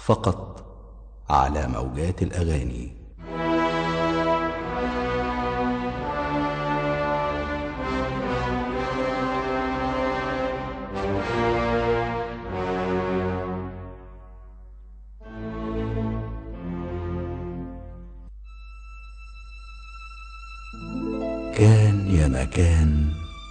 فقط على موجات الأغاني كان يا مكان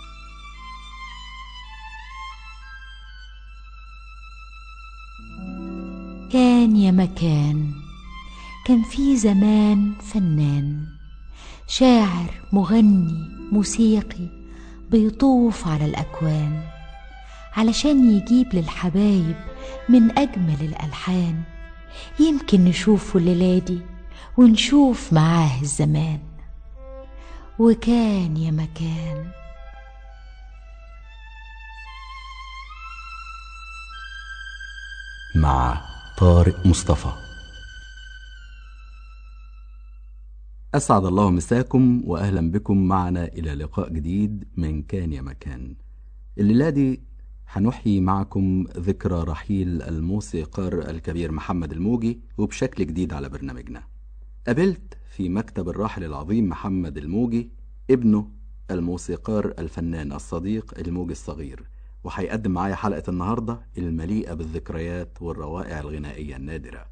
كان يا مكان كان في زمان فنان شاعر مغني موسيقي بيطوف على الأكوان علشان يجيب للحبايب من أجمل الألحان يمكن نشوفه الليلة دي ونشوف معاه الزمان وكان يا مكان مع طارق مصطفى أسعد الله مساكم وأهلا بكم معنا إلى لقاء جديد من كان يا مكان الليلة دي هنحيي معكم ذكرى رحيل الموسيقار الكبير محمد الموجي وبشكل جديد على برنامجنا قابلت في مكتب الراحل العظيم محمد الموجي ابنه الموسيقار الفنان الصديق الموجي الصغير وهيقدم معايا حلقة النهاردة المليئة بالذكريات والروائع الغنائية النادرة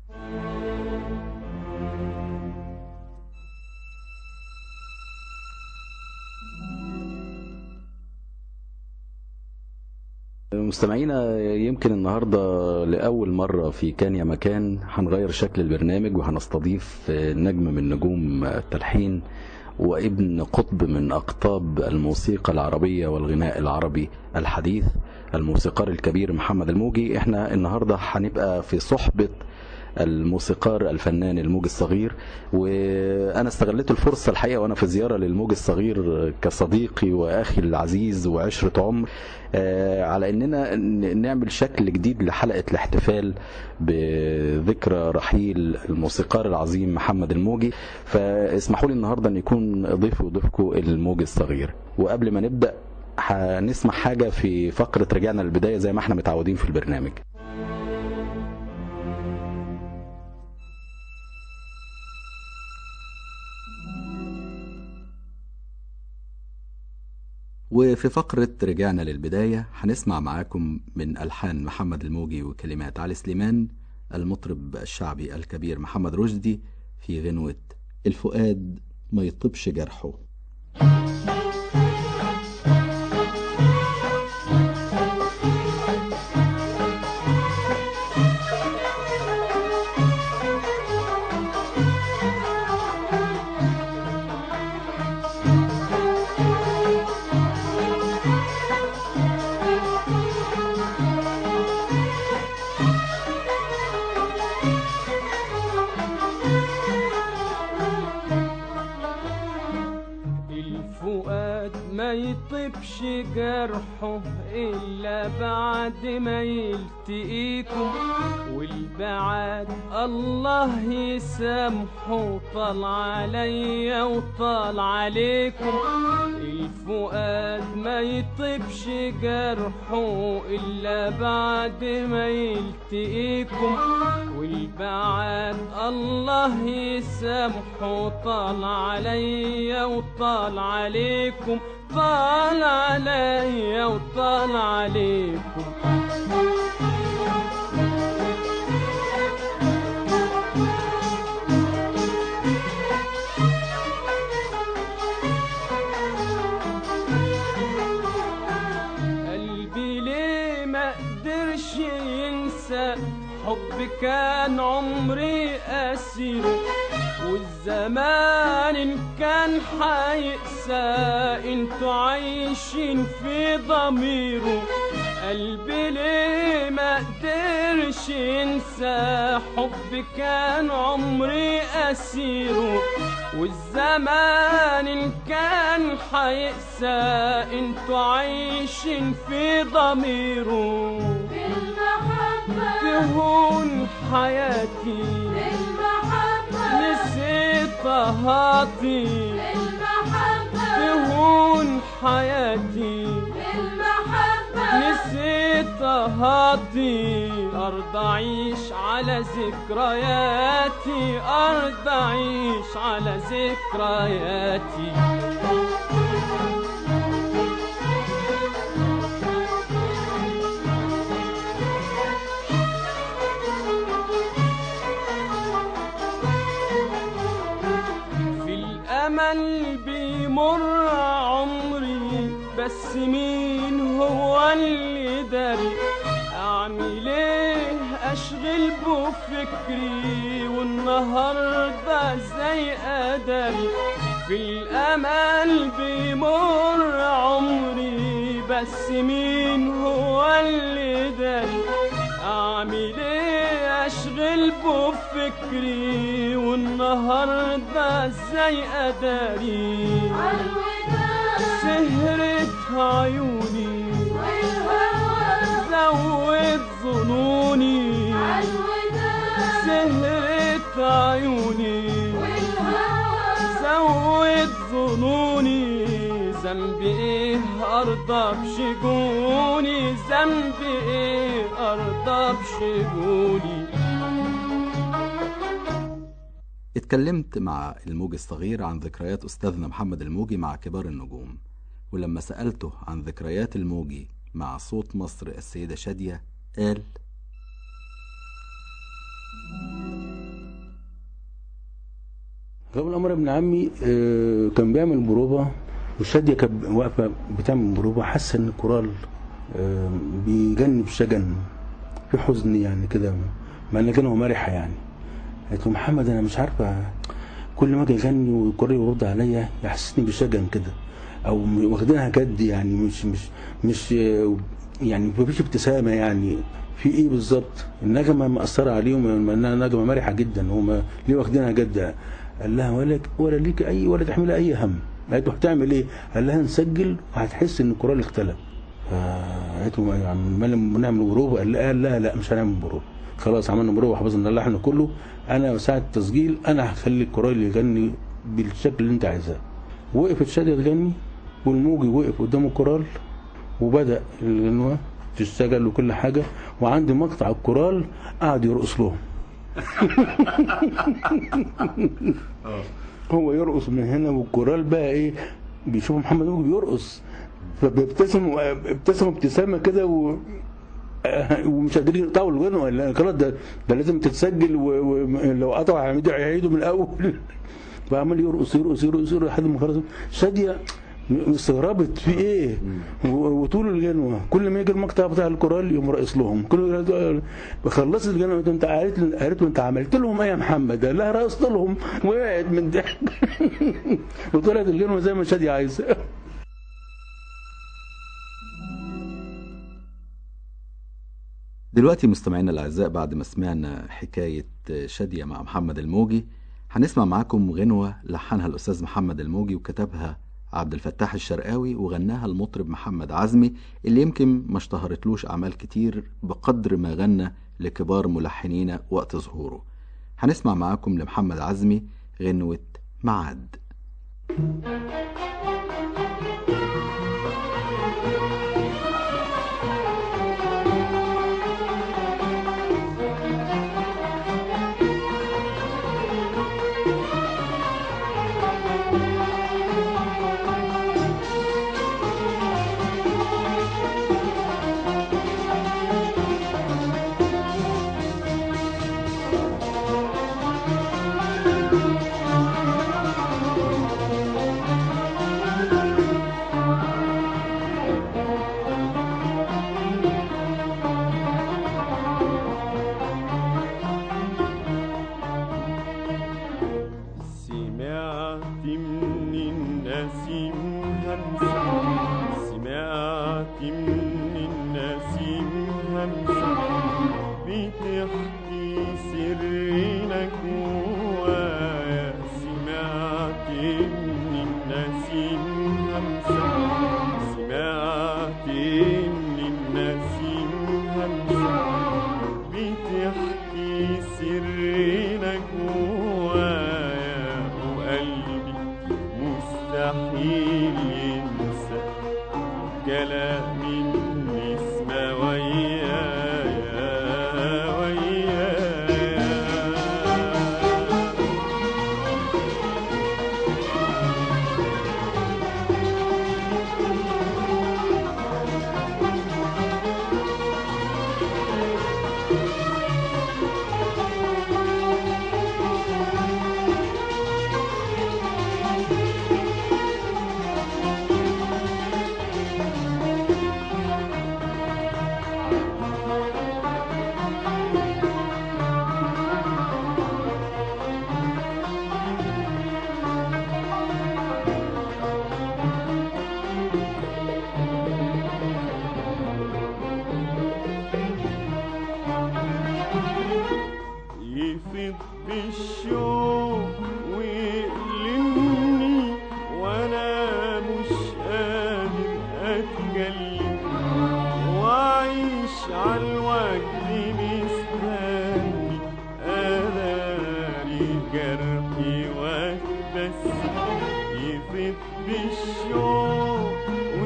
مستمعينا يمكن النهارده لأول مرة في كان يا مكان هنغير شكل البرنامج وهنستضيف نجم من نجوم التلحين وابن قطب من أقطاب الموسيقى العربية والغناء العربي الحديث الموسيقار الكبير محمد الموجي احنا النهاردة هنبقى في صحبة الموسيقار الفنان الموج الصغير وانا استغلت الفرصه الحقيقه وانا في زياره للموج الصغير كصديقي واخي العزيز وعشره عمر على اننا نعمل شكل جديد لحلقه الاحتفال بذكرى رحيل الموسيقار العظيم محمد الموجي فاسمحوا لي النهارده ان يكون ضيفي وضيفكم الموج الصغير وقبل ما نبدا هنسمع حاجه في فقره رجعنا للبدايه زي ما احنا متعودين في البرنامج وفي فقرة رجعنا للبداية هنسمع معاكم من ألحان محمد الموجي وكلمات علي سليمان المطرب الشعبي الكبير محمد رشدي في غنوة الفؤاد ما يطبش جرحه يطيبش جرحه إلا بعد ما يلتقيكم والبعاد الله يسامحه طال عليا وطال عليكم الفؤاد ما يطيبش جرحه إلا بعد ما يلتقيكم والبعاد الله يسامحه طال عليا وطال عليكم طال عليا وطال عليكم قلبي ليه ما قدرش ينسى حب كان عمري أسيره والزمان إن كان حيقسى انتوا عايشين في ضميره قلبي ليه ما قدرش ينسى حب كان عمري أسيره والزمان إن كان حيقسى انتوا عايشين في ضميره المحبة تهون حياتي المحبة نسيت طهاتي المحبة تهون حياتي المحبة نسيت طهاتي أرض أعيش على ذكرياتي أرض أعيش على ذكرياتي في الأمل بيمر عمري بس مين هو اللي داري أعمل إيه أشغل بفكري والنهاردة زي أداري في الأمل بيمر عمري بس مين هو اللي داري أعمل إيه أشغل بفكري والنهاردة زي أداري عالوداع سهرت عيوني والهوى زود ظنوني عالوداع سهرت عيوني والهوى زود ظنوني ذنبي ايه ارضى بشجوني ذنبي ايه ارضى بشجوني اتكلمت مع الموجي الصغير عن ذكريات أستاذنا محمد الموجي مع كبار النجوم ولما سألته عن ذكريات الموجي مع صوت مصر السيدة شادية قال قبل عمر ابن عمي آه، كان بيعمل بروفة والشادية كانت واقفة بتعمل بروفة حاسة ان الكورال آه، بيجنب شجن في حزن يعني كده مع ان كانوا مرحة يعني قالت له محمد انا مش عارفة كل ما اجي اغني والكورال يرد عليا يحسسني بشجن كده او م- واخدينها جد يعني مش مش مش آه، يعني مفيش ابتسامة يعني في ايه بالظبط النغمة مأثرة عليهم انها نغمة مرحة جدا هم ليه واخدينها جد قال لها ولا ولا ليك اي ولا تحملها اي هم قالت له هتعمل ايه؟ قال لها نسجل وهتحس ان الكورال اختلف فقالت له يا عم مال- نعمل بروفه قال لها لا لا مش هنعمل بروفه خلاص عملنا بروفه وحفظنا اللحن كله انا ساعه التسجيل انا هخلي الكورال يغني بالشكل اللي انت عايزاه وقفت شاديه تغني والموجي وقف قدام الكورال وبدا الغنوه تشتغل وكل حاجه وعند مقطع الكورال قعد يرقص لهم هو يرقص من هنا والكورال بقى ايه بيشوف محمد موجي بيرقص فبيبتسم ابتسم ابتسامه كده و آه، ومش قادرين يقطعوا الغنوه لان خلاص ده ده لازم تتسجل ولو قطعوا هيعيدوا هيعيدوا من الاول فعمال يرقص يرقص يرقص يرقص لحد ما خلاص شاديه استغربت في ايه و- وطول الغنوه كل ما يجي المقطع بتاع الكورال يقوم راقص لهم كل خلصت الغنوه قلت انت قالت له قالت له انت عملت لهم ايه يا محمد؟ قال لها رقصت لهم وقعت من ضحك وطلعت الغنوه زي ما شاديه عايزه دلوقتي مستمعينا الأعزاء بعد ما سمعنا حكاية شادية مع محمد الموجي هنسمع معاكم غنوة لحنها الأستاذ محمد الموجي وكتبها عبد الفتاح الشرقاوي وغناها المطرب محمد عزمي اللي يمكن ما اشتهرتلوش أعمال كتير بقدر ما غنى لكبار ملحنين وقت ظهوره هنسمع معاكم لمحمد عزمي غنوة معاد سمعت من النسيم همسة سمعت من النسيم همسة بتحكي سرنا جوايا سمعت من النسيم همسة سمعت من النسيم همسة بتحكي سرنا جوايا وقلبي مستحيل ينسى كلام النسمة ويايا يفيض بالشوق ويقلمني وانا مش قادر اتكلم واعيش عالوجد مستني اداري جرحي واتبسم يفيض بالشوق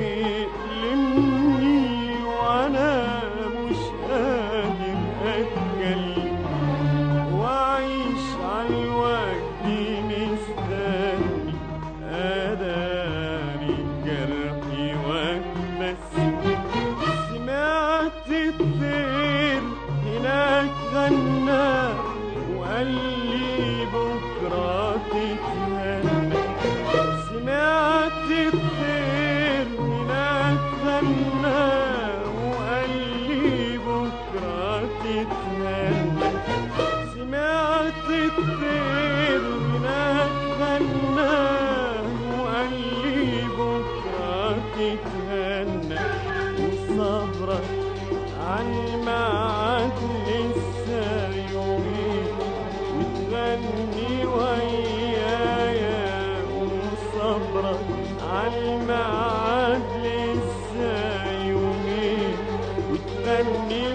ويقلمني وانا مش قادر اتكلم واعيش عالوجد مستني اداري جرحي واتبسم سمعت الطير هناك غنى وقال لي بكرة تتهنى سمعت الطير هناك غنى وقال لي بكرة تتهنى سمعت الطير هناك غنى وقال لي بكرة تتهنى وصبرك عالميعاد لسه يومين وتغني ويايا وصبرك عالميعاد لسه يومين وتغني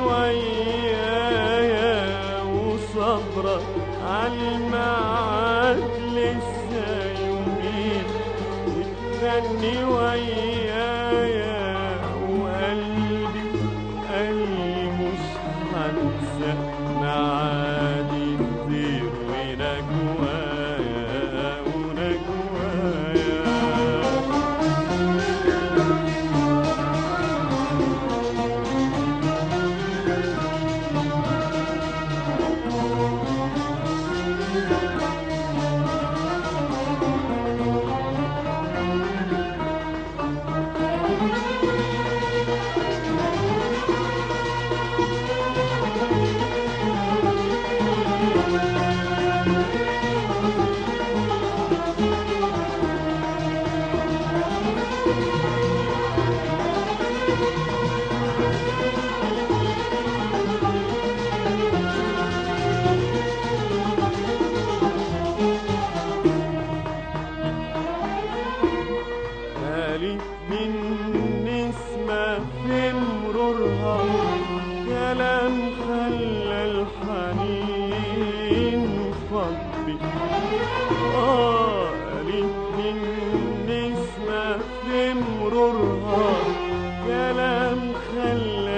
ويايا وصبرك عالميعاد لسه يومين وتغني ويايا وقلبي قلبي مش هنسى معادي كتير ونجوايا ونجوايا قالت بالنسمة في مرورها كلام خلى الحنين فضي آه قالت بالنسمة في مرورها كلام خلى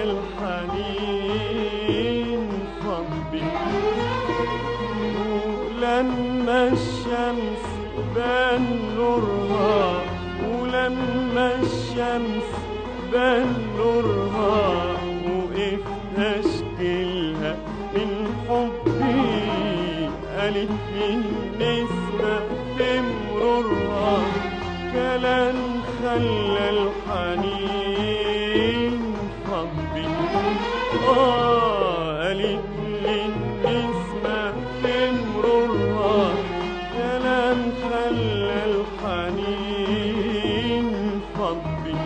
الحنين فضي ولما الشمس بان نورها ولما الشمس بان نورها وقفت اشكلها من حبي قالت بالنسبة لمرورها كلام خلى الحنين فضي آه قالت للنسمة تمررها كلام خلى الحنين فضي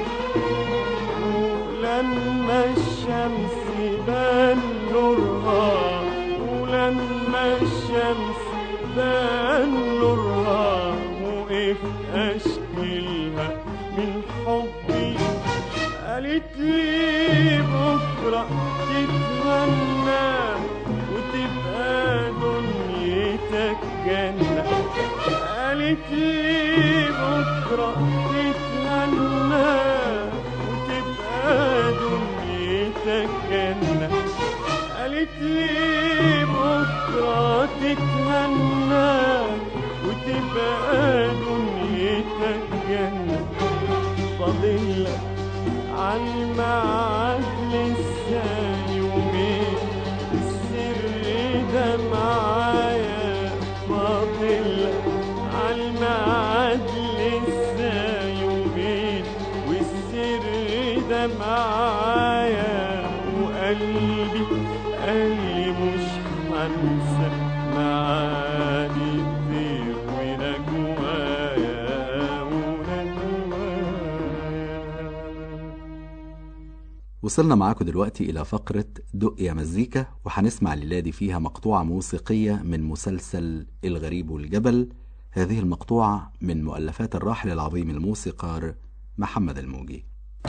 ولما الشمس بان نورها ولما الشمس بان نورها وقفت اشكلها من حبي قالت لي بكرة تتمنى وتبقى دنيتك جنة قالت لي بكرة تتمنى وتبقى دنيتك جنة قالت لي بكرة تتمنى وتبقى دنيتك جنة فاضلك عالميعاد لسه يومين السر ده معايا فاضلك عالميعاد لسه يومين والسر ده معايا وقلبي قلبي مش هنسى معاني كتير ونجوايا ونجوايا وصلنا معاكم دلوقتي إلى فقرة دق يا مزيكا وهنسمع الليلة دي فيها مقطوعة موسيقية من مسلسل الغريب والجبل هذه المقطوعة من مؤلفات الراحل العظيم الموسيقار محمد الموجي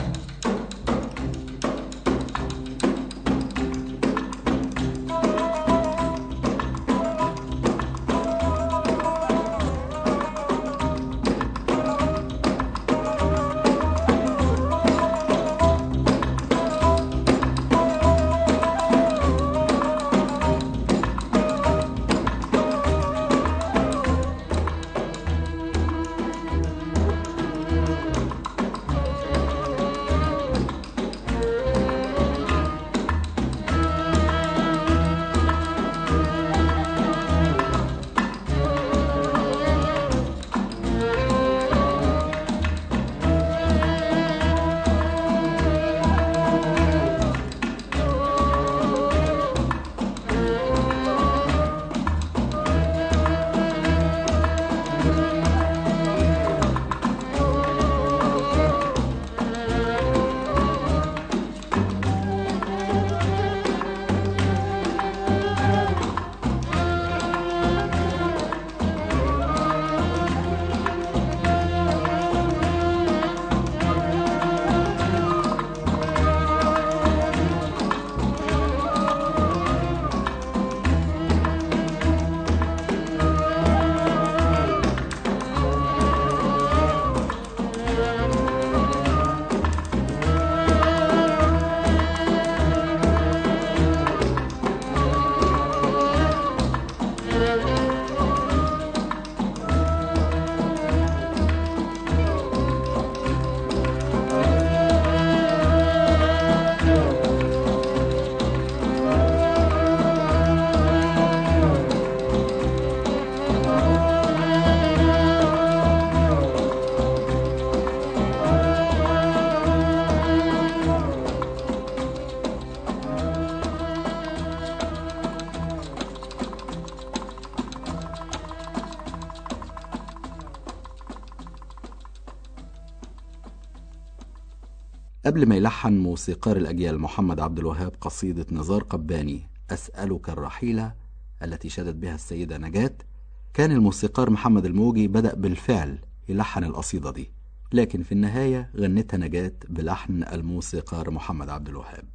قبل ما يلحن موسيقار الأجيال محمد عبد الوهاب قصيدة نزار قباني أسألك الرحيلة التي شادت بها السيدة نجاة كان الموسيقار محمد الموجي بدأ بالفعل يلحن القصيدة دي لكن في النهاية غنتها نجاة بلحن الموسيقار محمد عبد الوهاب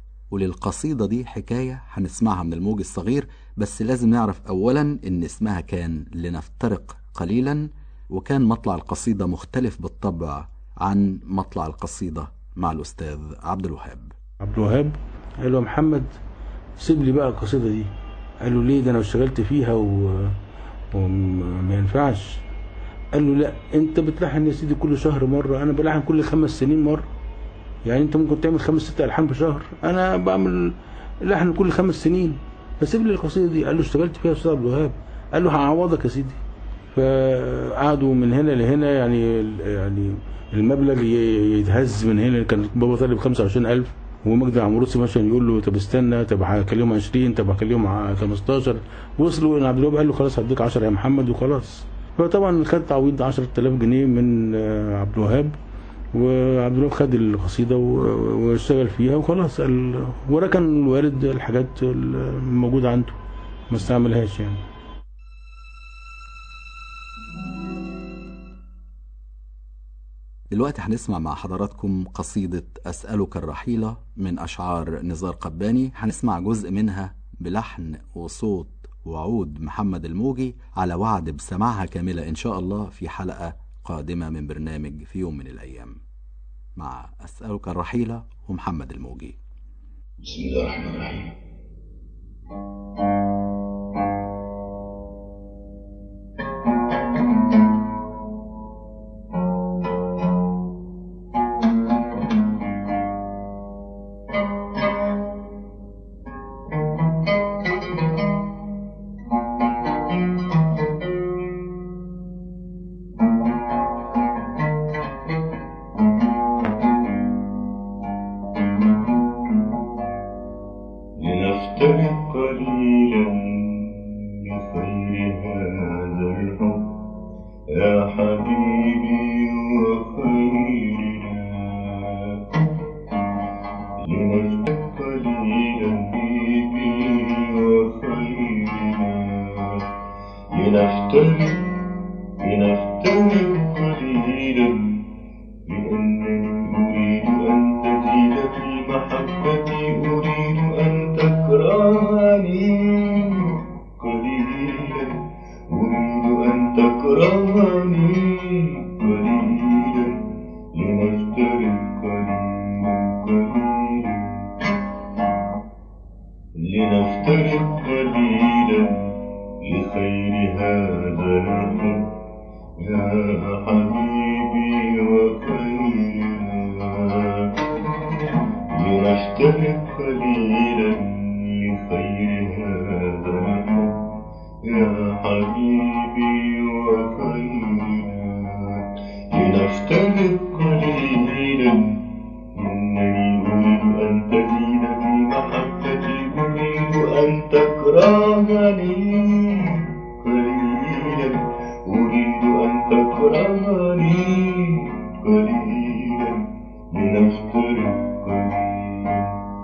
وللقصيدة دي حكاية هنسمعها من الموج الصغير بس لازم نعرف أولا إن اسمها كان لنفترق قليلا وكان مطلع القصيدة مختلف بالطبع عن مطلع القصيدة مع الأستاذ عبد الوهاب عبد الوهاب قال له يا محمد سيب لي بقى القصيده دي قال له ليه ده انا اشتغلت فيها و... وما ينفعش قال له لا انت بتلحن يا سيدي كل شهر مره انا بلحن كل خمس سنين مره يعني انت ممكن تعمل خمس ست الحان في شهر انا بعمل لحن كل خمس سنين فسيب لي القصيده دي قال له اشتغلت فيها يا استاذ عبد الوهاب قال له هعوضك يا سيدي فقعدوا من هنا لهنا يعني يعني المبلغ ي- يتهز من هنا كان بابا طالب 25000 ومجدي عمروسي مثلا يقول له طب استنى طب هكلمهم 20 طب هكلمهم ع- 15 وصلوا ان عبد الوهاب قال له خلاص هديك 10 يا محمد وخلاص فطبعا خد تعويض 10000 جنيه من آه، عبد الوهاب وعبد الوهاب خد القصيده و- واشتغل فيها وخلاص قال وركن الوالد الحاجات الموجوده عنده ما استعملهاش يعني دلوقتي هنسمع مع حضراتكم قصيدة أسألك الرحيلة من أشعار نزار قباني هنسمع جزء منها بلحن وصوت وعود محمد الموجي على وعد بسماعها كاملة إن شاء الله في حلقة قادمة من برنامج في يوم من الأيام مع أسألك الرحيلة ومحمد الموجي بسم الله الرحمن الرحيم لنفترق قليلا لنفترق لنفترق قليلا لأنني أريد أن تزيد في محبتي أريد أن تكرهني قليلا أريد أن تكرهني قليلا لنفترق قليلا قليلا لنفترق قليلا لخير هذا الحب يا حبيبي وخيرنا لنفترق قليلا لخير هذا الحب يا حبيبي وخيرنا لنفترق قليلا إنني أريد أن تزيد في محبتي أريد أن تكرهني قليلا أريد أن تكرهني قليلا لنفترق قليلا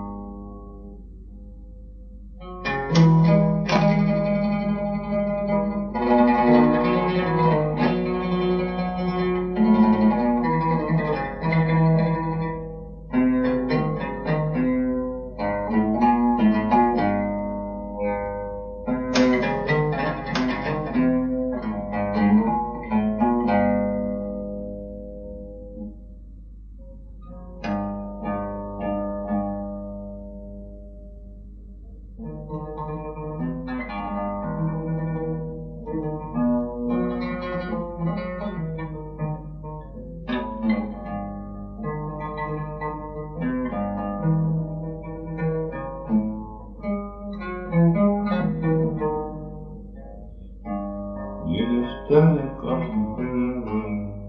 لنفترق أحبابا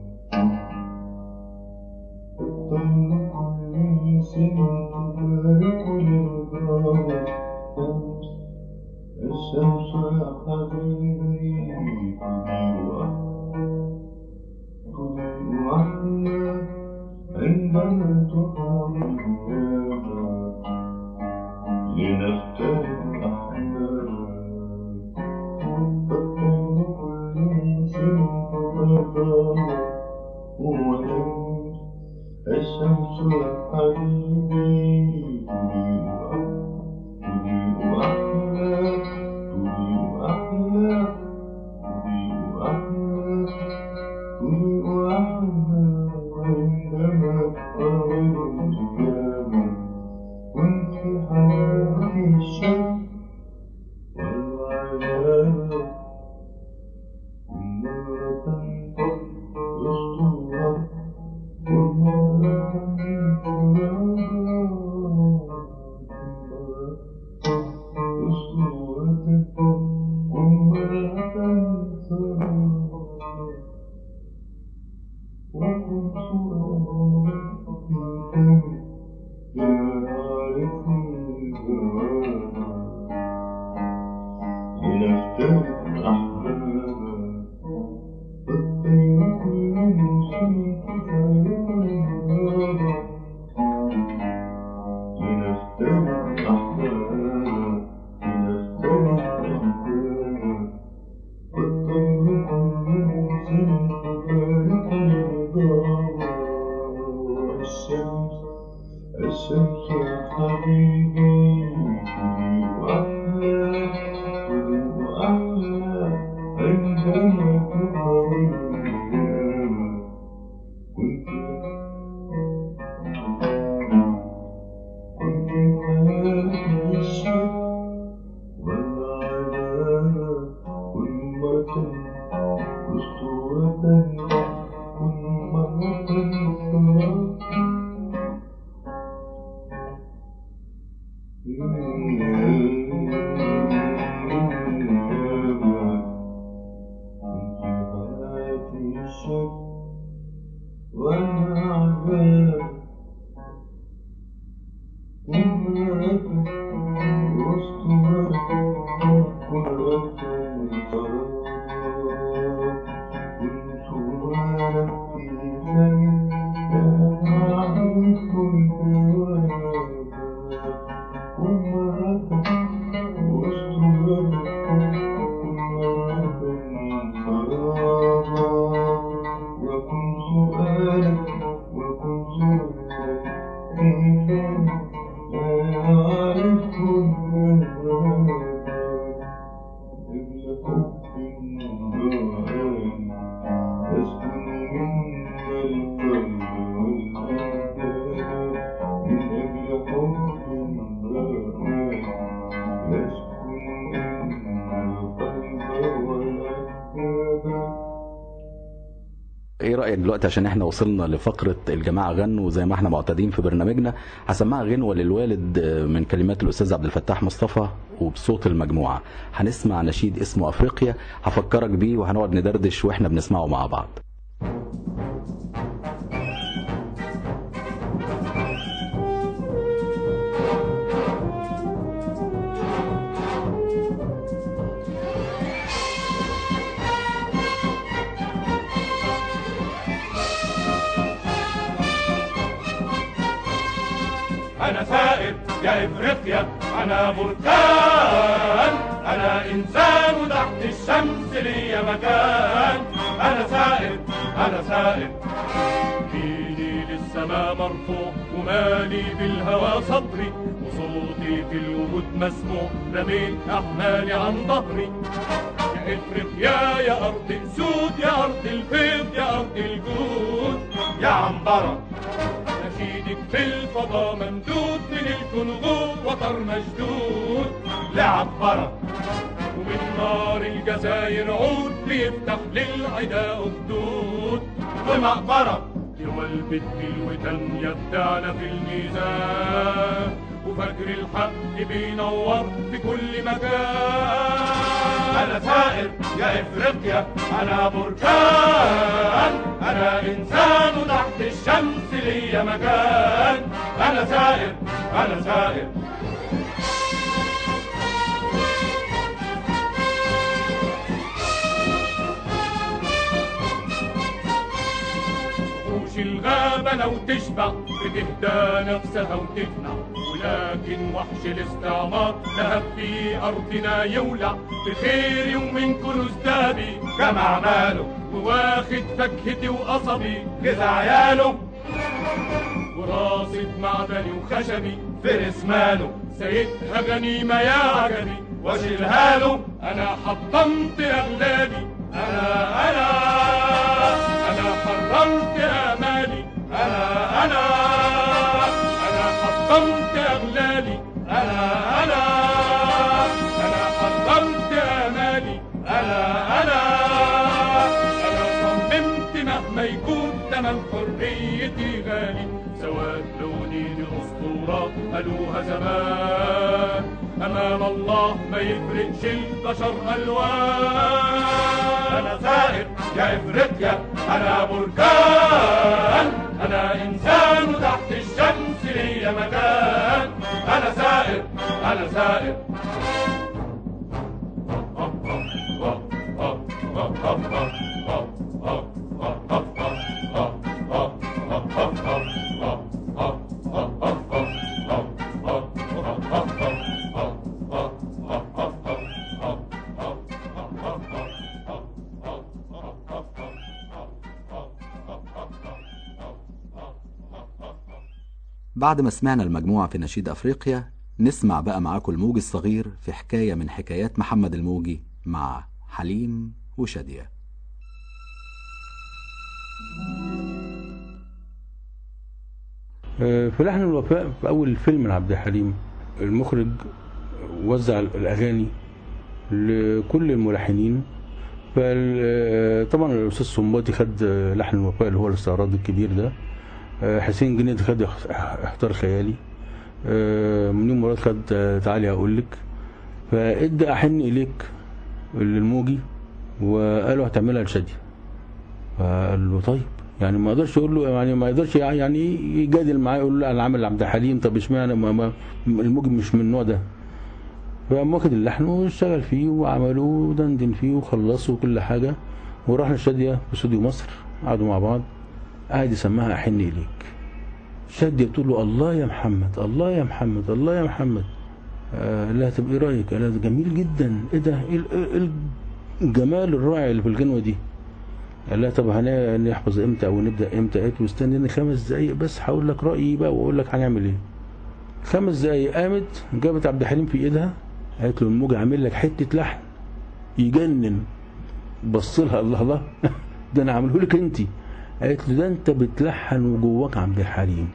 الطير كل سن تبارك الغابة الشمس يا حبيبي تضيء تضيء عنا عندما تقام الغابة لنفترق أحبابا الشمس يا حبيبي تضيء أحلى تضيء أحلى تضيء أحلى تضيء أحلى عندما تقابل القيامة كنت حياتي الشمس والعذاب مرة أسطورة ومرة أسطورة ومرة وكنت أنا يا عارف الجواب لنفترق أحبابا الطير كل موسم تفارق الغابة لنفترق أحبابا لنفترق أحبابا الطير كل موسم تفارق الغابة الشمس الشمس يا حبيبي تضيء أحلى تضيء أحلى عندما تظهر القيامة كنت كنت حياتي الشك والعذاب أمة أسطورة كن مرة ثواب كنت ايه رايك دلوقتي عشان احنا وصلنا لفقره الجماعه غنوا زي ما احنا معتادين في برنامجنا هسمعها غنوه للوالد من كلمات الاستاذ عبد الفتاح مصطفى وبصوت المجموعه هنسمع نشيد اسمه افريقيا هفكرك بيه وهنقعد ندردش واحنا بنسمعه مع بعض أنا ثائر يا إفريقيا أنا بركان أنا إنسان تحت الشمس لي مكان أنا ثائر أنا ثائر إيدي للسماء مرفوع ومالي بالهوى صدري وصوتي في الوجود مسموع رميت أحمالي عن ظهري يا إفريقيا يا أرض السود يا أرض الفيض يا أرض الجود يا عنبرة نشيدك في الفضاء ممدود من الكنغو وطر مشدود لعبرة ومن نار الجزاير عود بيفتح للعدا أخدود ومقبرة دول بيت الوتن يبدعنا في الميزان وفجر الحق بينور في كل مكان أنا ثائر يا إفريقيا أنا بركان أنا إنسان تحت الشمس لي مكان أنا ثائر أنا ثائر وحوش الغابة لو تشبع بتهدى نفسها وتفنع ولكن وحش الاستعمار لهب في أرضنا يولع بخيري ومن كنوز دابي جمع ماله وواخد فكهتي وقصبي جزع عياله وراصد معدني وخشبي فرس ماله سيدها غنيمة يا عجبي واشيلها له أنا حطمت أغلالي أنا أنا أنا حرمت آمالي أنا أنا أنا حطمت أغلالي أنا أنا أنا حرمت آمالي أنا أنا أنا صممت مهما يكون تمن حريتي غالي سواد لوني لأسطورة قالوها زمان أمام الله ما يفرقش البشر ألوان أنا ثائر يا إفريقيا أنا بركان أنا إنسان تحت الشمس لي مكان أنا ثائر أنا ثائر بعد ما سمعنا المجموعة في نشيد أفريقيا نسمع بقى معاكم الموجي الصغير في حكاية من حكايات محمد الموجي مع حليم وشادية آه، في لحن الوفاء في اول فيلم لعبد الحليم المخرج وزع الاغاني لكل الملحنين فطبعا الاستاذ صنباطي خد آه، لحن الوفاء اللي هو الاستعراض الكبير ده آه، حسين جنيد خد اخ- احتار خيالي آه، منير مراد خد آه، تعالي اقول لك فادى احن اليك للموجي وقالوا هتعملها لشاديه فقال له طيب يعني ما يقدرش يقول له يعني ما يقدرش يعني يجادل معاه يقول له انا عامل عبد الحليم طب اشمعنى ما- ما- الموجب مش من النوع ده فقام واخد اللحن واشتغل فيه وعملوه ودندن فيه وخلصوا كل حاجه وراح لشاديه في استوديو مصر قعدوا مع بعض قعد يسمعها احن اليك شاديه بتقول له الله يا محمد الله يا محمد الله يا محمد آه لا طب ايه رايك؟ قال لها ده جميل جدا ايه ده؟ ايه ال- إيه الجمال الرائع اللي في الغنوه دي؟ قال لها طب هنحفظ امتى او نبدا امتى؟ قالت له استنى خمس دقايق بس هقول لك رايي بقى واقول لك هنعمل ايه. خمس دقايق قامت جابت عبد الحليم في ايدها قالت له الموج عامل لك حته لحن يجنن بص لها الله الله ده انا عامله لك انت قالت له ده انت بتلحن وجواك عبد الحليم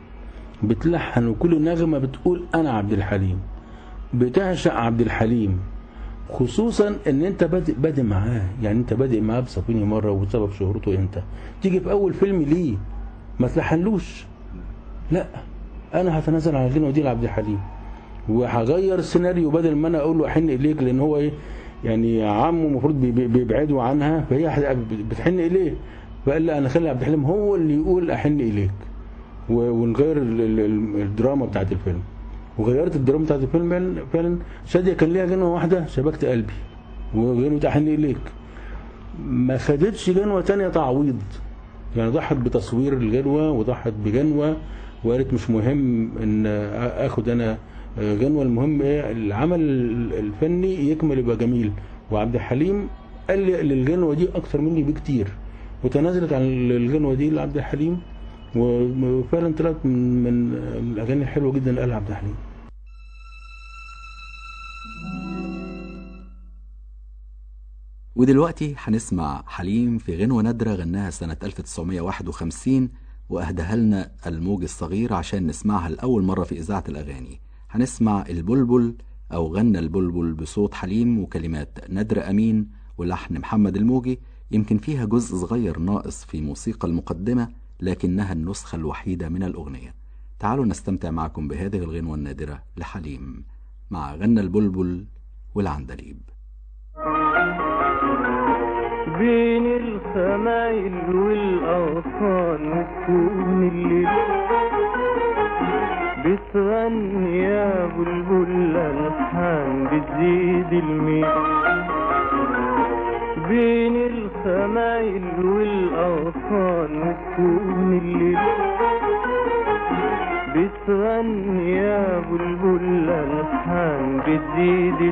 بتلحن وكل نغمه بتقول انا عبد الحليم بتعشق عبد الحليم خصوصا ان انت بادئ بادئ معاه يعني انت بادئ معاه بصفيني مره وسبب شهرته انت تيجي في اول فيلم ليه ما تلحنلوش لا انا هتنازل عن الغنوه دي لعبد الحليم وهغير السيناريو بدل ما انا اقول له احن اليك لان هو ايه يعني عمه المفروض بي- بي- بيبعده عنها فهي هتبقى بتحن اليه فقال لا انا خلي عبد الحليم هو اللي يقول احن اليك و- ونغير ال- ال- ال- الدراما بتاعت الفيلم وغيرت الدراما بتاعت الفيلم فعلا- فعلا شاديه كان ليها غنوه واحده شبكت قلبي وغنوه احن اليك ما خدتش غنوه تانية تعويض يعني ضحت بتصوير الغنوه وضحت بجنوه وقالت مش مهم ان اخد انا غنوه المهم ايه العمل الفني يكمل يبقى جميل وعبد الحليم قال لي للغنوه دي اكتر مني بكتير وتنازلت عن الغنوه دي لعبد الحليم وفعلا طلعت من من من الاغاني الحلوه جدا اللي قالها عبد الحليم ودلوقتي هنسمع حليم في غنوة نادرة غناها سنة 1951 وأهداها لنا الموج الصغير عشان نسمعها لأول مرة في إذاعة الأغاني هنسمع البلبل أو غنى البلبل بصوت حليم وكلمات نادر أمين ولحن محمد الموجي يمكن فيها جزء صغير ناقص في موسيقى المقدمة لكنها النسخة الوحيدة من الأغنية تعالوا نستمتع معكم بهذه الغنوة النادرة لحليم مع غنى البلبل والعندليب بين الخمايل والأغصان وتكون الليل بتغني يا بلبل ألحان بتزيد الميل بين الخمايل والأغصان وتكون الليل بتغني يا بلبل ألحان بتزيد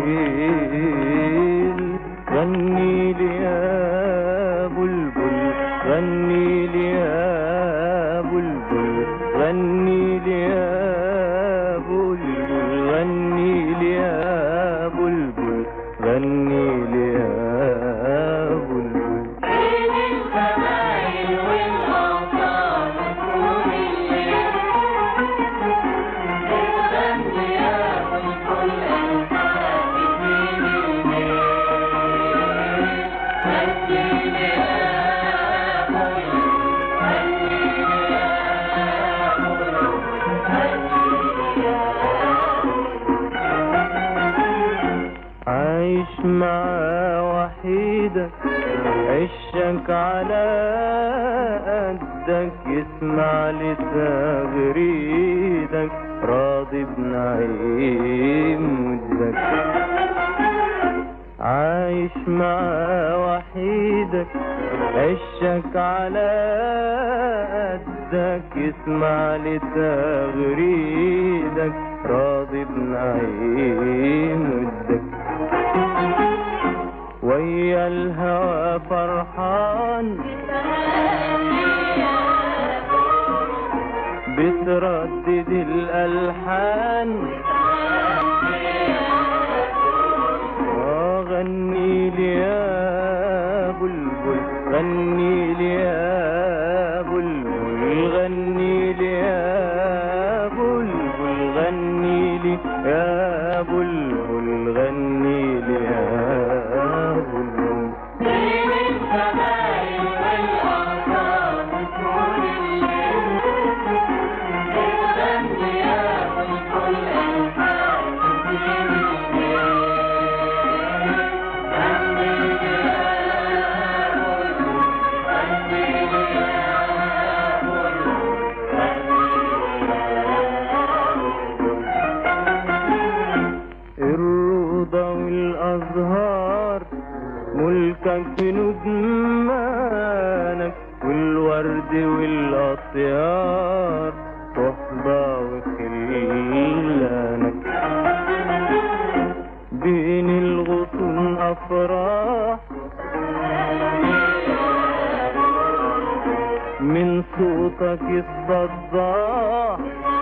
الميل غني لي يا بلبل غني لي يا بلبل غني لي يا بلبل غني لي يا بلبل غني لي يا بلبل عايش مع وحيدك عشك على قدك يسمع لتغريدك راضي بنعيم ودك عايش مع وحيدك عشك على قدك يسمع لتغريدك راضي بنعيم ودك ويا الهوى فرحان بتردد الألحان آه غني لي يا بلبل غني لي يا بلبل غني لي يا بلبل غني لي يا بلبل غني لي يا بلبل الروضة والأزهار ملكك في ندمانك والورد والأطيار صحبة وخلانك بين الغصون أفراح من صوتك الصداح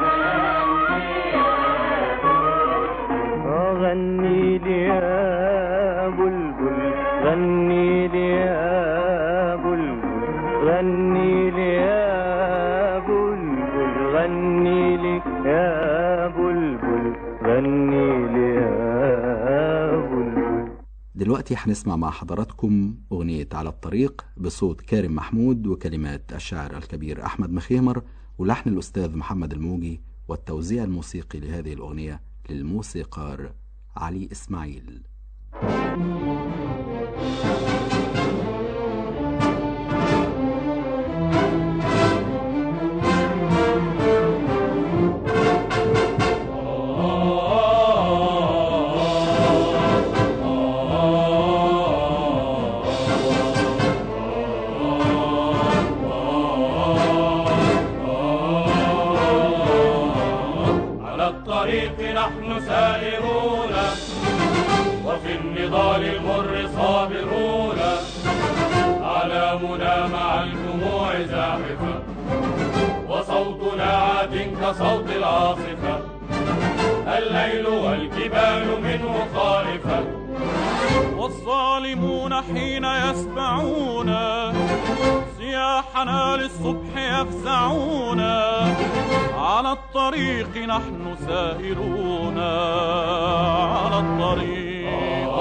غني لي يا بلبل غني لي يا بلبل غني لي يا بلبل غني لي يا بلبل غني لي يا بلبل دلوقتي هنسمع مع حضراتكم أغنية على الطريق بصوت كارم محمود وكلمات الشاعر الكبير أحمد مخيمر ولحن الأستاذ محمد الموجي والتوزيع الموسيقي لهذه الأغنية للموسيقار علي إسماعيل على الطريق نحن سائرون وفي النضال المر صابرون أعلامنا مع الجموع زاحفة وصوتنا عاد كصوت العاصفة الليل والجبال منه خائفة والظالمون حين يسمعون صياحنا للصبح يفزعون على الطريق نحن سائرون على الطريق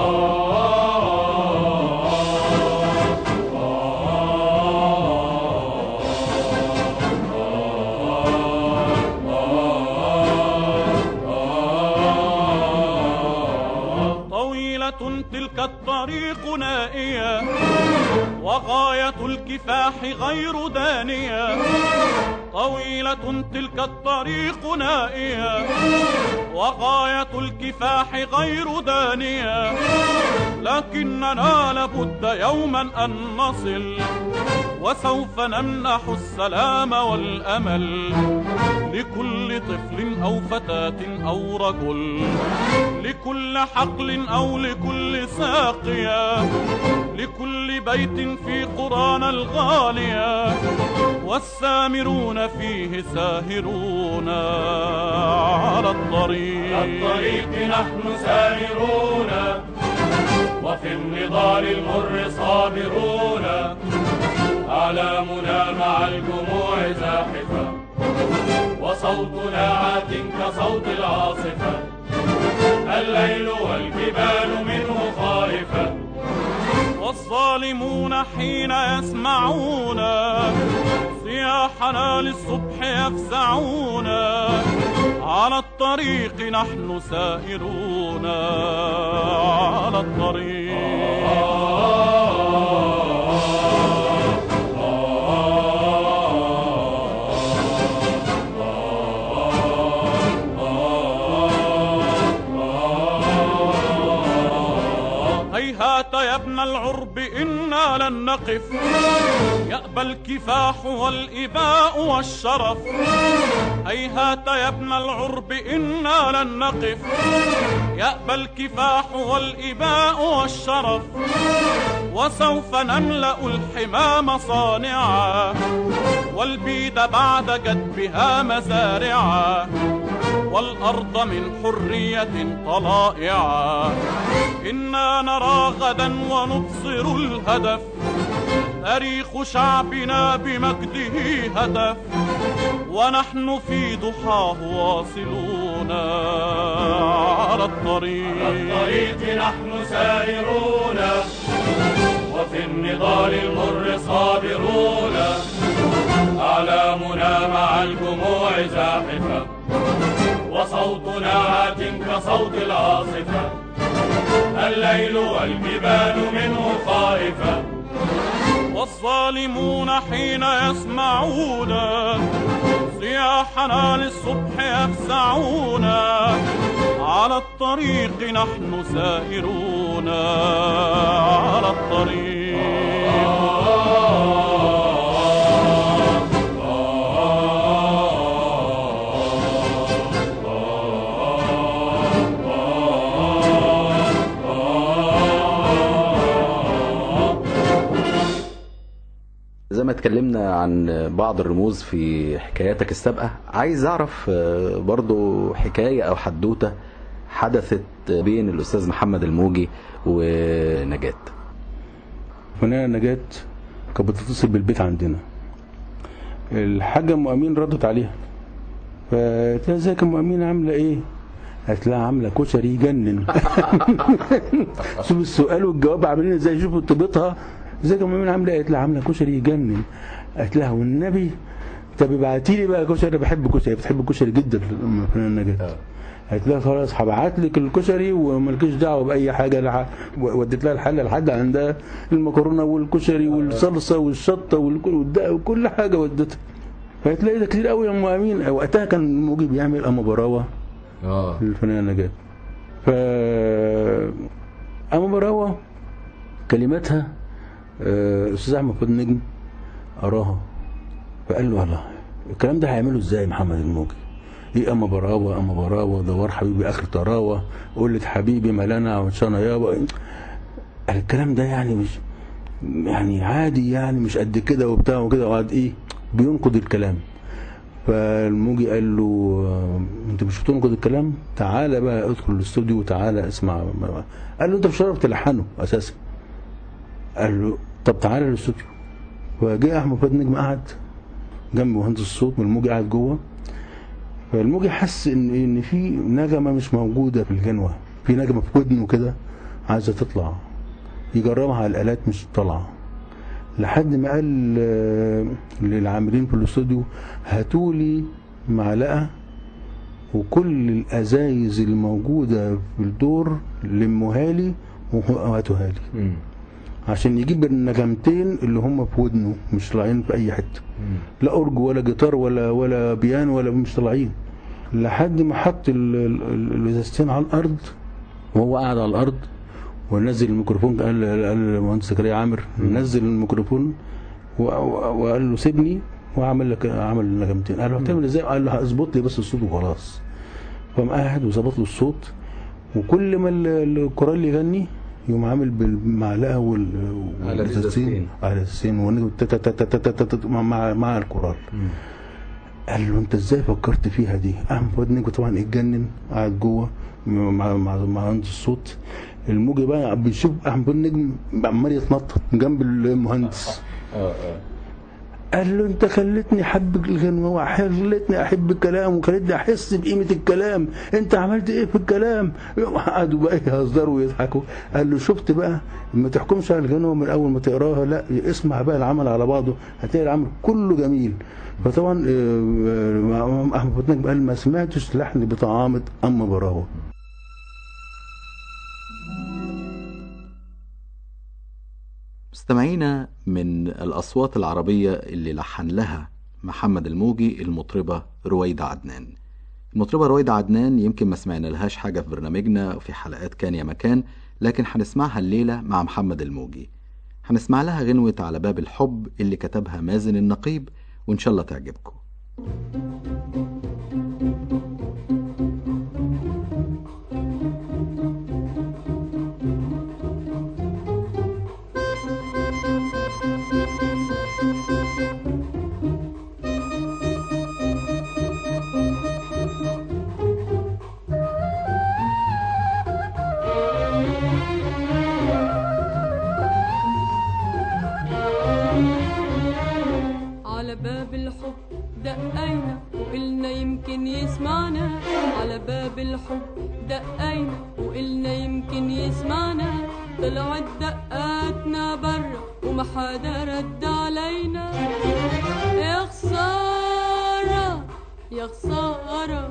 طويلة تلك الطريق نائية وغاية الكفاح غير دانية طويلة تلك الطريق نائية وغاية الكفاح غير دانية لكننا لابد يوما أن نصل وسوف نمنح السلام والأمل لكل طفل أو فتاة أو رجل لكل حقل أو لكل ساقية لكل بيت في قرانا الغالية والسامرون فيه ساهرون على الطريق الطريق نحن سائرون وفي النضال المر صابرون أعلامنا مع الجموع زاحفة وصوتنا عات كصوت العاصفة الليل والجبال منه خائفة والظالمون حين يسمعون صياحنا للصبح يفزعون على الطريق نحن سائرون على الطريق هيهات يا ابن العرب إنا لن نقف يأبى الكفاح والإباء والشرف هيهات يا ابن العرب إنا لن نقف يأبى الكفاح والإباء والشرف وسوف نملأ الحمام صانعا والبيد بعد جدبها مزارعا والأرض من حرية طلائعا إنا نرى غدا ونبصر الهدف تاريخ شعبنا بمجده هدف ونحن في ضحاه واصلون على الطريق الطريق نحن سائرون وفي النضال المر صابرون أعلامنا مع الجموع زاحفة وصوتنا عات كصوت العاصفة الليل والجبال منه خائفة والظالمون حين يسمعون صياحنا للصبح يفزعون على الطريق نحن سائرون على زي ما اتكلمنا عن بعض الرموز في حكاياتك السابقة عايز اعرف آه، برضو حكاية او حدوتة حدثت بين الاستاذ محمد الموجي ونجاة فنانة نجاة كانت بتتصل بالبيت عندنا الحاجة أم أمين ردت عليها فقلت لها ازيك يا أم أمين عاملة إيه؟ قالت لها عامله كشري يجنن شوف السؤال والجواب عاملين ازاي شوفوا ارتباطها ازيك يا ام ايمان عامله إيه؟ قالت لها عامله كشري يجنن قالت لها والنبي طب ابعتي لي بقى كشري انا بحب الكشري بتحب الكشري جدا ام فنان نجاة قالت لها خلاص هبعت لك الكشري ومالكيش دعوه باي حاجه لح... وديت لها الحله لحد عندها المكرونه والكشري والصلصه والشطه والك- والدقه وكل حاجه ودتها فقالت لها إيه ده كتير قوي يا ام امين وقتها كان موجي بيعمل اما براوه اه الفنانه نجاة ف اما براوه كلماتها آه، الاستاذ احمد فؤاد نجم قراها فقال له الله الكلام ده هيعمله ازاي محمد الموجي ايه اما براوه اما براوه دوار حبيبي اخر طراوه قلة حبيبي ملانا وشانا يابا الكلام ده يعني مش يعني عادي يعني مش قد كده وبتاع وكده وقعد ايه بينقد الكلام فالموجي قال له آه، انت مش بتنقد الكلام تعالى بقى ادخل الاستوديو وتعالى اسمع قال له انت مش هتعرف تلحنه اساسا قال له طب تعالى الاستوديو فجاء احمد فؤاد نجم قعد جنب مهندس الصوت والموجي قاعد جوه فالموجي حس ان ان في نغمه مش موجوده في الجنوه في نغمه في ودنه كده عايزه تطلع يجربها على الالات مش طالعه لحد ما قال آه، للعاملين في الاستوديو هاتوا لي معلقه وكل الازايز الموجوده في الدور لموها لي وهاتوها لي عشان يجيب النغمتين اللي هم في ودنه مش طالعين في اي حته لا اورج ولا جيتار ولا ولا بيانو ولا مش طالعين لحد ما حط ال- ال- ال- الازازتين على الارض وهو قاعد على الارض ونزل الميكروفون قال قال المهندس زكريا عامر نزل الميكروفون و- و- وقال له سيبني واعمل لك عمل نغمتين قال له هتعمل ازاي؟ قال له اظبط لي بس الصوت وخلاص فقام قاعد وظبط له الصوت وكل ما ال- الكورال يغني يقوم عامل بالمعلقه وال على والإزازتين الإزازتين. على السين ونجم تا- تا- تا- تا- تا- تا- تا- مع- مع مع الكورال قال له انت ازاي فكرت فيها دي؟ احمد فؤاد نجم طبعا اتجنن قاعد جوه مع مع مع مهندس الصوت الموجي بقى بيشوف احمد فؤاد نجم عمال يتنطط جنب المهندس قال له انت خلتني احب الغنوه وخلتني احب الكلام وخلتني احس بقيمه الكلام انت عملت ايه في الكلام قعدوا بقى يهزروا ويضحكوا قال له شفت بقى ما تحكمش على الغنوه من اول ما تقراها لا اسمع بقى العمل على بعضه هتلاقي العمل كله جميل فطبعا اه، اه، احمد فتنك قال ما سمعتش لحن بطعامه اما براوه مستمعينا من الأصوات العربية اللي لحن لها محمد الموجي المطربة رويدة عدنان المطربة رويدة عدنان يمكن ما سمعنا لهاش حاجة في برنامجنا في حلقات كان يا مكان لكن هنسمعها الليلة مع محمد الموجي هنسمع لها غنوة على باب الحب اللي كتبها مازن النقيب وإن شاء الله تعجبكم على باب الحب دقينا وقلنا يمكن يسمعنا على باب الحب دقينا وقلنا يمكن يسمعنا طلعت دقاتنا برا وما حدا رد علينا يا خسارة يا خسارة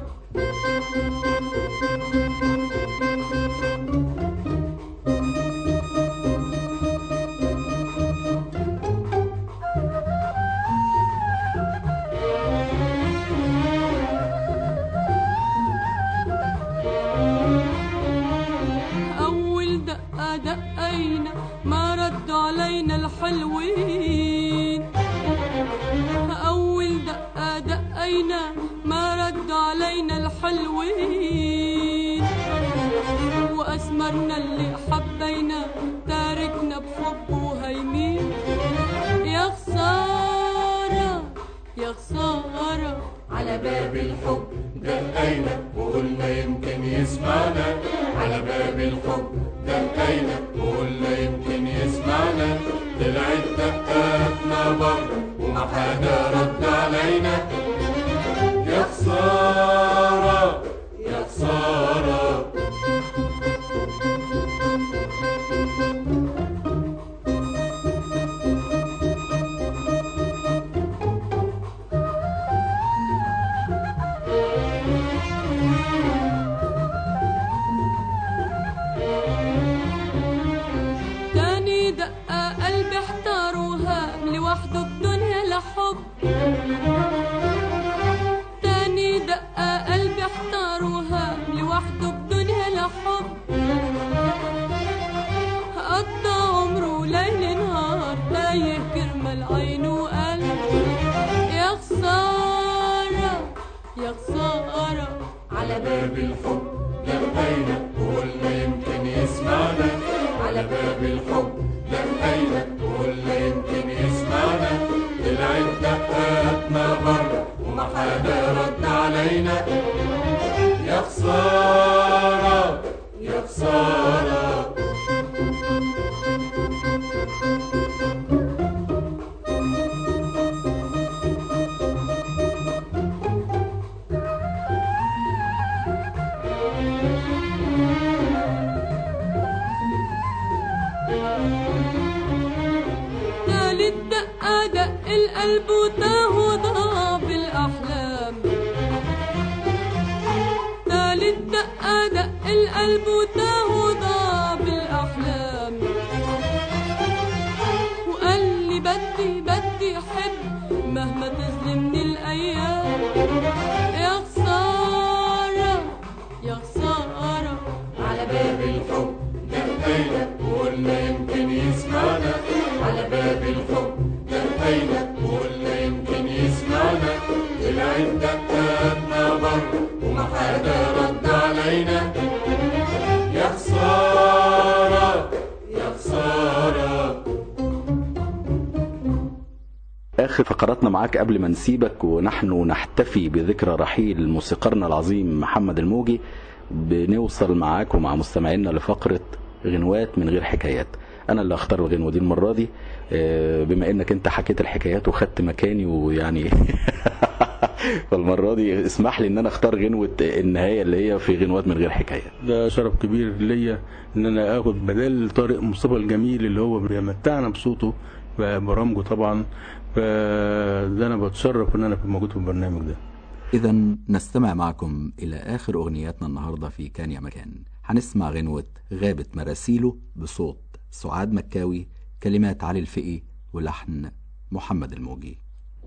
أول دقة دقينا ما ردوا علينا الحلوين أول دقة دقينا ما ردوا علينا الحلوين وأسمرنا اللي حبينا تاركنا بحب وهيمين يا خسارة يا خسارة على باب الحب دقينا وقلنا يمكن يسمعنا على باب الحب دقينا وقلنا يمكن يسمعنا طلعت دقاتنا بره وما حدا رد علينا يا خسارة يا خسارة تايه كرمال العين وقلب يا خسارة يا خسارة على باب الحب لبينا وقلنا يمكن يسمعنا على باب الحب لبينا وقلنا يمكن يسمعنا طلعت دقاتنا بره وما حدا رد علينا يا خسارة يا خسارة تالت دقة دق القلب وتاه وضاع بالأحلام تالت دقة دق القلب وتاه وضاع بالأحلام وقال لي بدي بدي أحب مهما تظلمني الأيام يا خسارة يا خسارة على باب الحب دقينا وقلنا يمكن يسمعنا على باب الحب دقينا وقلنا يمكن يسمعنا طلعت دقاتنا بره وما حدا رد علينا يا خسارة يا خسارة آخر فقراتنا معاك قبل ما نسيبك ونحن نحتفي بذكرى رحيل موسيقارنا العظيم محمد الموجي بنوصل معاك ومع مستمعينا لفقرة غنوات من غير حكايات أنا اللي أختار الغنوة دي المرة دي آه، بما إنك أنت حكيت الحكايات وخدت مكاني ويعني فالمرة دي اسمح لي إن أنا أختار غنوة النهاية اللي هي في غنوات من غير حكايات ده شرف كبير ليا ان انا اخد بدل طارق مصطفى الجميل اللي هو بيمتعنا بصوته ببرامجه طبعا فده انا بتشرف ان انا أكون موجود في البرنامج ده إذا نستمع معكم إلى آخر أغنياتنا النهاردة في كان يا مكان هنسمع غنوة غابت مراسيله بصوت سعاد مكاوي كلمات علي الفقي ولحن محمد الموجي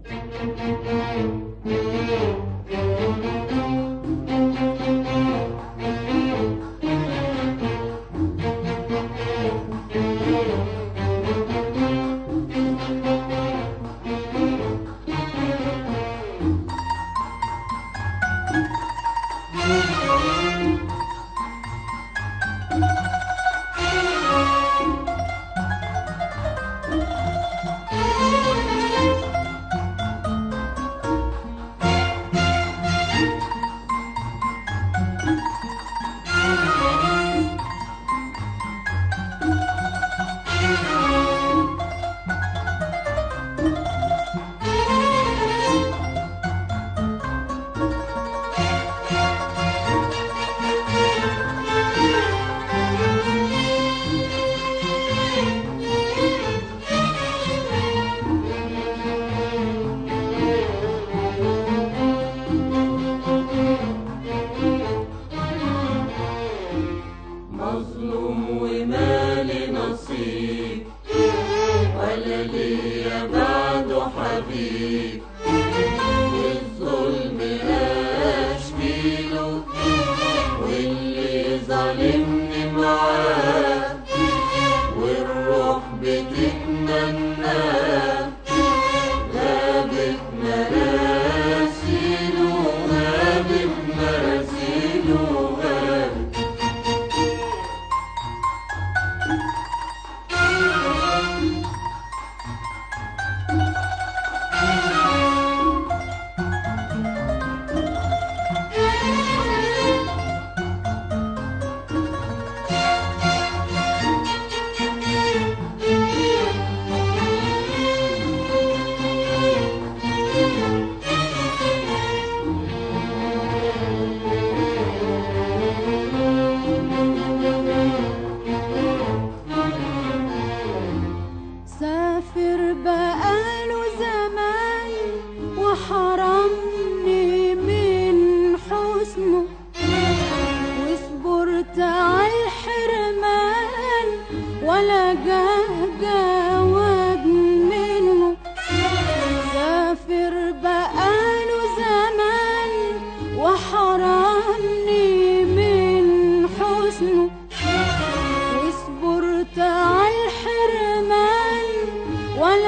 مظلوم ومالي نصيب ولا ليا بعده حبيب والظلم اشكيله واللي ظالمني معاه والروح بتتمناه غابت مراسيله غابت مراسيله غابت سافر بقاله زمان وحرمني من حسنه وصبرت على الحرمان ولا جه جواب منه سافر بقاله زمان وحرمني من حسنه وصبرت على الحرمان ولا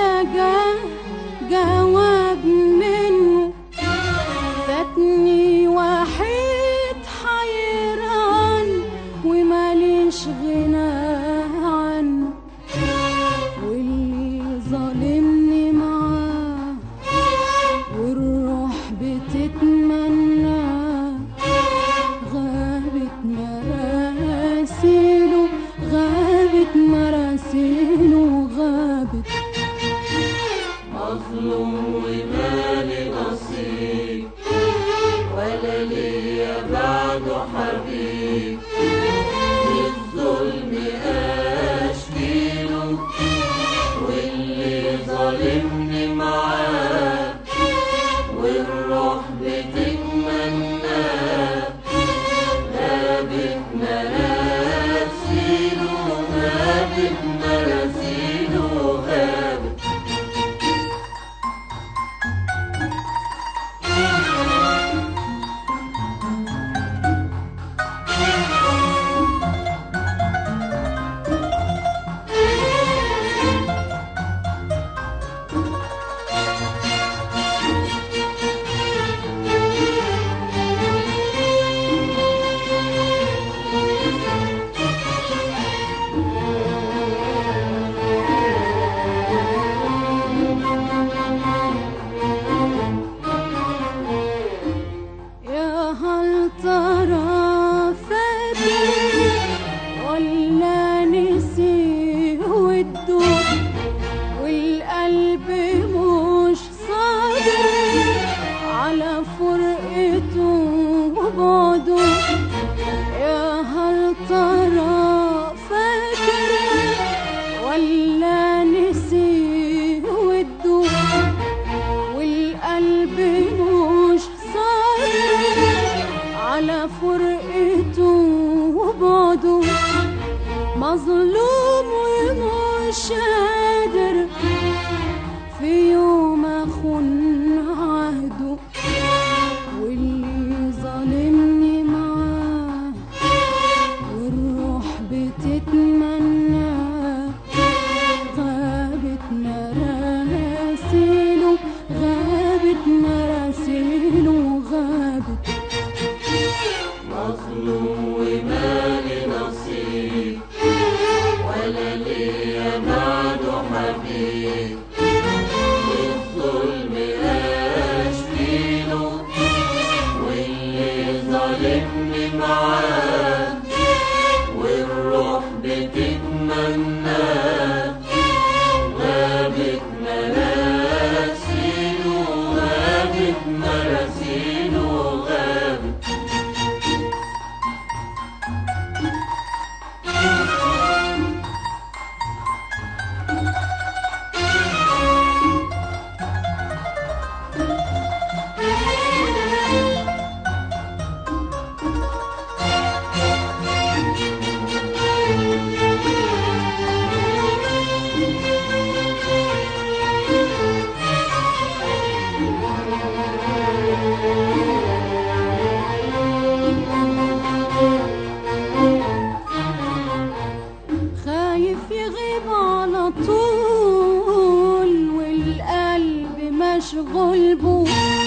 على طول والقلب مشغول بو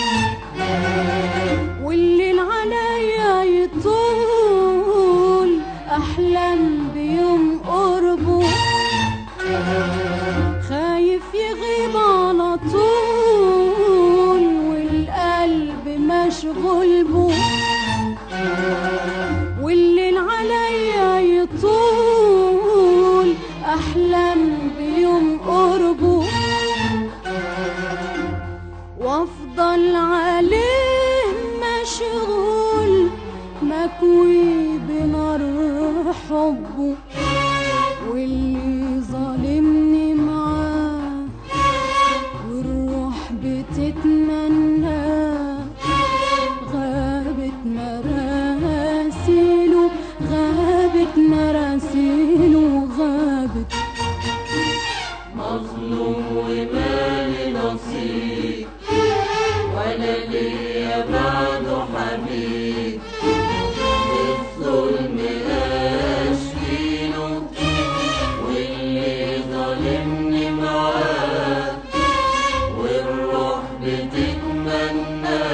والليل عليا يطول احلم بيوم قربه خايف يغيب على طول والقلب مشغول بو والليل عليا يطول احلم بيوم قربه وافضل عليه مشغول مكوي بنار حبه واللي ظالمني معاه والروح بتتمنى غابت مراسيله غابت مراسيله غابت مظلوم ومالي نصيب وانا ليا بعده حبيب الظلم اشكيله واللي ظالمني معاه والروح بتتمنى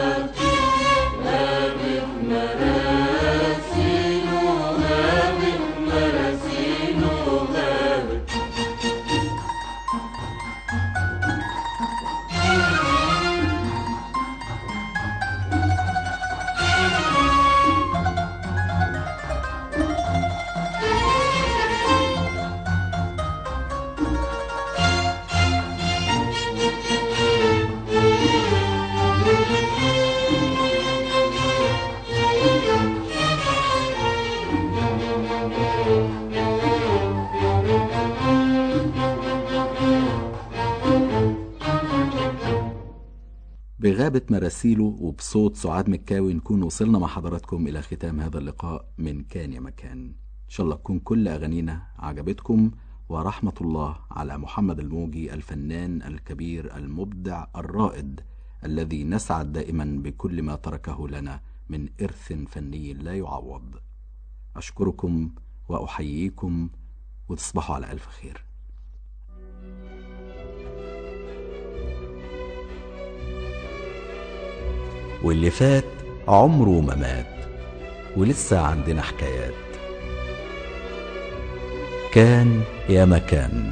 غابت مراسيله غابت مراسيله غابت بغابة مراسيله وبصوت سعاد مكاوي نكون وصلنا مع حضراتكم إلى ختام هذا اللقاء من كان يا مكان إن شاء الله تكون كل أغانينا عجبتكم ورحمة الله على محمد الموجي الفنان الكبير المبدع الرائد الذي نسعد دائما بكل ما تركه لنا من إرث فني لا يعوض أشكركم وأحييكم وتصبحوا على ألف خير واللي فات عمره ما مات ولسه عندنا حكايات كان يا مكان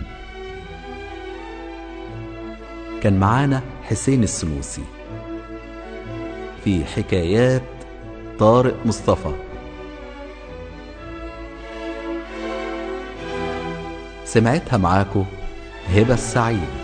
كان معانا حسين السنوسي في حكايات طارق مصطفى سمعتها معاكو هبة السعيد